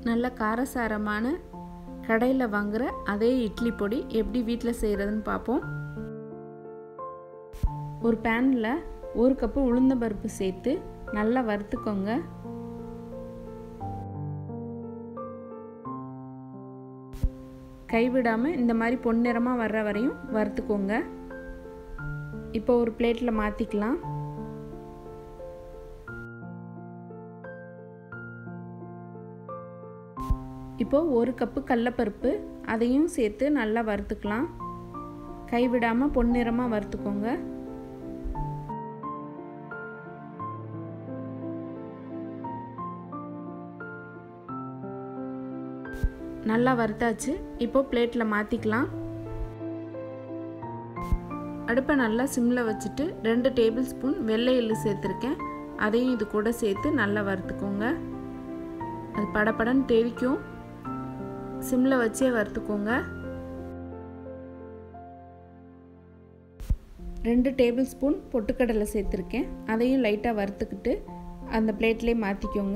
நல்ல காரசாரமான கடையில் வாங்குகிற அதே இட்லி பொடி எப்படி வீட்டில் செய்கிறதுன்னு பார்ப்போம் ஒரு பேனில் ஒரு கப்பு உளுந்தம்பருப்பு சேர்த்து நல்லா வறுத்துக்கோங்க கைவிடாமல் இந்த மாதிரி பொன்னிறமாக வர்ற வரையும் வறுத்துக்கோங்க இப்போ ஒரு பிளேட்டில் மாற்றிக்கலாம் இப்போது ஒரு கப்பு கடலப்பருப்பு அதையும் சேர்த்து நல்லா வறுத்துக்கலாம் கைவிடாமல் பொன்னிறமாக வறுத்துக்கோங்க நல்லா வறுத்தாச்சு இப்போ பிளேட்டில் மாற்றிக்கலாம் அடுப்பை நல்லா சிம்மில் வச்சுட்டு ரெண்டு டேபிள் ஸ்பூன் வெள்ளை எள்ளு சேர்த்துருக்கேன் அதையும் இது கூட சேர்த்து நல்லா வறுத்துக்கோங்க அது படப்படன்னு தெவிக்கும் சிம்மில் வச்சே வறுத்துக்கோங்க ரெண்டு டேபிள் ஸ்பூன் பொட்டுக்கடலை சேர்த்துருக்கேன் அதையும் லைட்டாக வறுத்துக்கிட்டு அந்த பிளேட்லேயே மாற்றிக்கோங்க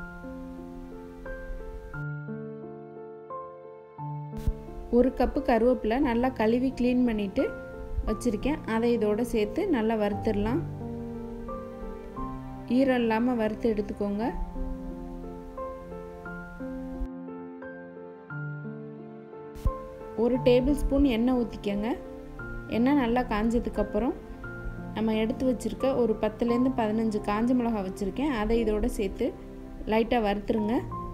ஒரு கப்பு கருவேப்பிலை நல்லா கழுவி க்ளீன் பண்ணிவிட்டு வச்சுருக்கேன் அதை இதோடு சேர்த்து நல்லா வறுத்துடலாம் ஈரம் இல்லாமல் வறுத்து எடுத்துக்கோங்க ஒரு டேபிள் ஸ்பூன் எண்ணெய் ஊற்றிக்கோங்க எண்ணெய் நல்லா காஞ்சதுக்கப்புறம் நம்ம எடுத்து வச்சுருக்க ஒரு பத்துலேருந்து பதினஞ்சு காஞ்ச மிளகா வச்சுருக்கேன் அதை இதோடு சேர்த்து லைட்டாக வறுத்துருங்க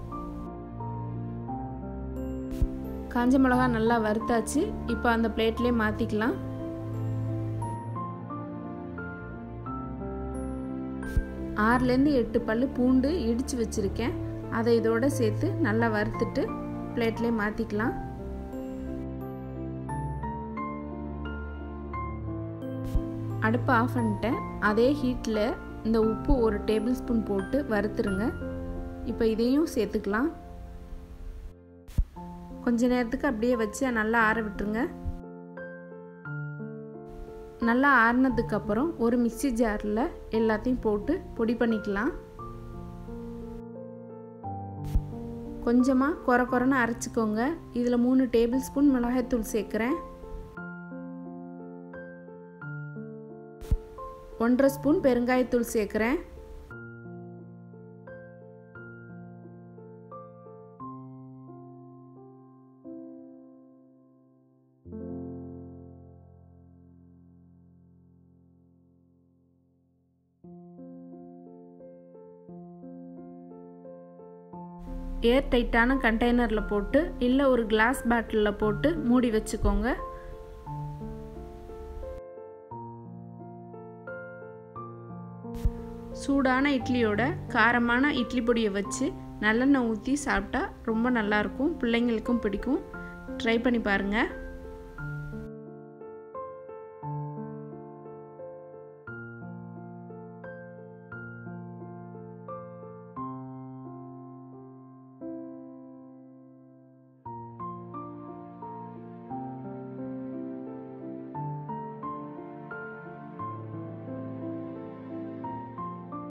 காஞ்ச மிளகா நல்லா வறுத்தாச்சு இப்போ அந்த பிளேட்லேயே மாற்றிக்கலாம் ஆறுலேருந்து எட்டு பல் பூண்டு இடித்து வச்சுருக்கேன் அதை இதோட சேர்த்து நல்லா வறுத்துட்டு பிளேட்லேயே மாற்றிக்கலாம் அடுப்பை ஆஃப் பண்ணிட்டேன் அதே ஹீட்டில் இந்த உப்பு ஒரு டேபிள் ஸ்பூன் போட்டு வறுத்துருங்க இப்போ இதையும் சேர்த்துக்கலாம் கொஞ்ச நேரத்துக்கு அப்படியே வச்சு நல்லா ஆற விட்டுருங்க நல்லா ஆறினதுக்கப்புறம் ஒரு மிக்சி ஜாரில் எல்லாத்தையும் போட்டு பொடி பண்ணிக்கலாம் கொஞ்சமாக குறை குறைன்னு அரைச்சிக்கோங்க இதில் மூணு டேபிள் ஸ்பூன் மிளகாய்த்தூள் சேர்க்குறேன் ஒன்றரை ஸ்பூன் பெருங்காயத்தூள் சேர்க்குறேன் ஏர் டைட்டான கண்டெய்னரில் போட்டு இல்லை ஒரு கிளாஸ் பாட்டிலில் போட்டு மூடி வச்சுக்கோங்க சூடான இட்லியோட காரமான இட்லி பொடியை வச்சு நல்லெண்ணெய் ஊற்றி சாப்பிட்டா ரொம்ப நல்லாயிருக்கும் பிள்ளைங்களுக்கும் பிடிக்கும் ட்ரை பண்ணி பாருங்கள்